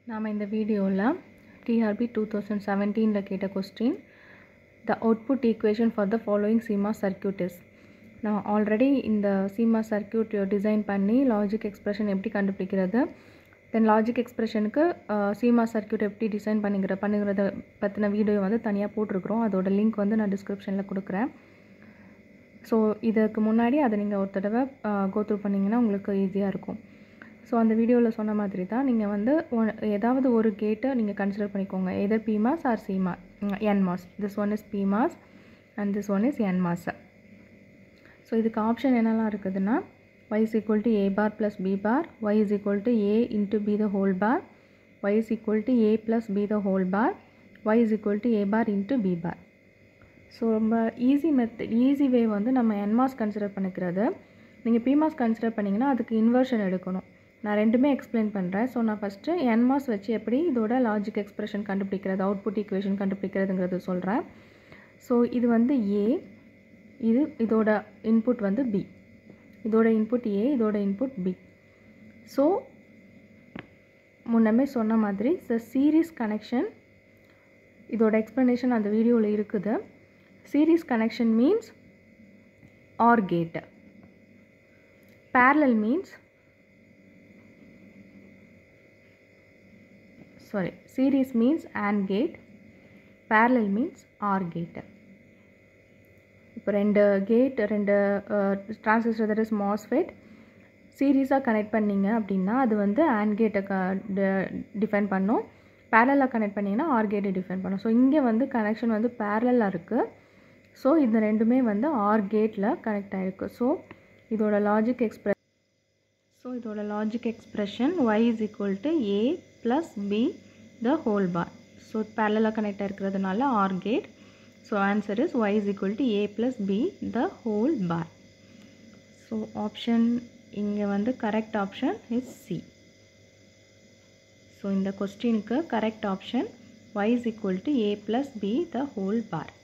நாம் இந்த வீடியோவில் டிஆர்பி டூ தௌசண்ட் செவன்டீனில் கேட்ட question the output equation for the following CMOS circuit is நான் ஆல்ரெடி இந்த சீமா சர்க்கியூட் டிசைன் பண்ணி லாஜிக் எக்ஸ்பிரஷன் எப்படி கண்டுபிடிக்கிறது தென் லாஜிக் எக்ஸ்பிரஷனுக்கு சீமா சர்க்கியூட் எப்படி டிசைன் பண்ணிக்கிற பண்ணுகிறத பற்றின வீடியோ வந்து தனியாக போட்டிருக்கிறோம் அதோட லிங்க் வந்து நான் டிஸ்கிரிப்ஷனில் கொடுக்குறேன் ஸோ இதுக்கு முன்னாடி அதை நீங்கள் ஒரு தடவை கோத்ரூ பண்ணிங்கன்னா உங்களுக்கு ஈஸியாக இருக்கும் ஸோ அந்த வீடியோவில் சொன்ன மாதிரி தான் நீங்கள் வந்து ஒ- ஏதாவது ஒரு கேட்டை நீங்கள் கன்சிடர் பண்ணிக்கோங்க either PMOS or CMOS NMOS this one is PMOS and this one is NMOS so இதுக்கு ஆப்ஷன் என்னெல்லாம் இருக்குதுன்னா y is equal to a bar plus b bar y is equal to a into b the whole bar y is equal to a plus b the whole bar y is equal to a bar into b bar so ரொம்ப easy method easy way வந்து நம்ம NMOS consider பண்ணிக்கிறது நீங்கள் பிமாஸ் consider பண்ணிங்கன்னா அதுக்கு inversion எடுக்கணும் நான் ரெண்டுமே எக்ஸ்பிளைன் பண்ணுறேன் ஸோ நான் ஃபஸ்ட்டு என்மாஸ் வச்சு எப்படி இதோட லாஜிக் எக்ஸ்பிரஷன் கண்டுபிடிக்கிறது அவுட்புட் ஈக்குவேஷன் கண்டுபிடிக்கிறதுங்கிறது சொல்கிறேன் ஸோ இது வந்து ஏ இது இதோட இன்புட் வந்து பி இதோட இன்புட் ஏ இதோட இன்புட் பி ஸோ முன்னமே சொன்ன மாதிரி ஸோ சீரீஸ் கனெக்ஷன் இதோட எக்ஸ்ப்ளனேஷன் அந்த வீடியோவில் இருக்குது series connection means OR gate parallel means sorry series means AND gate parallel means OR gate இப்போ ரெண்டு கேட் ரெண்டு டிரான்சிஸ்டர் தட் இஸ் மாஸ்ஃபெட் சீரீஸாக கனெக்ட் பண்ணீங்க அப்படின்னா அது வந்து ஆண்ட் கேட்டை க டிஃபைன் பண்ணும் பேரலாக கனெக்ட் பண்ணிங்கன்னா ஆர் கேட்டை டிஃபைன் பண்ணும் ஸோ இங்கே வந்து கனெக்ஷன் வந்து பேரலாக இருக்குது ஸோ இந்த ரெண்டுமே வந்து ஆர் கேட்டில் கனெக்ட் ஆகிருக்கு ஸோ இதோட லாஜிக் எக்ஸ்பிரஸ் ஸோ இதோட logic expression Y is equal to A plus B the whole bar so பேரலாக கனெக்ட் இருக்கிறதுனால OR gate so answer is Y is equal to A plus B the whole bar so option இங்கே வந்து correct option is C so இந்த கொஸ்டினுக்கு correct option Y is equal to A plus B the whole bar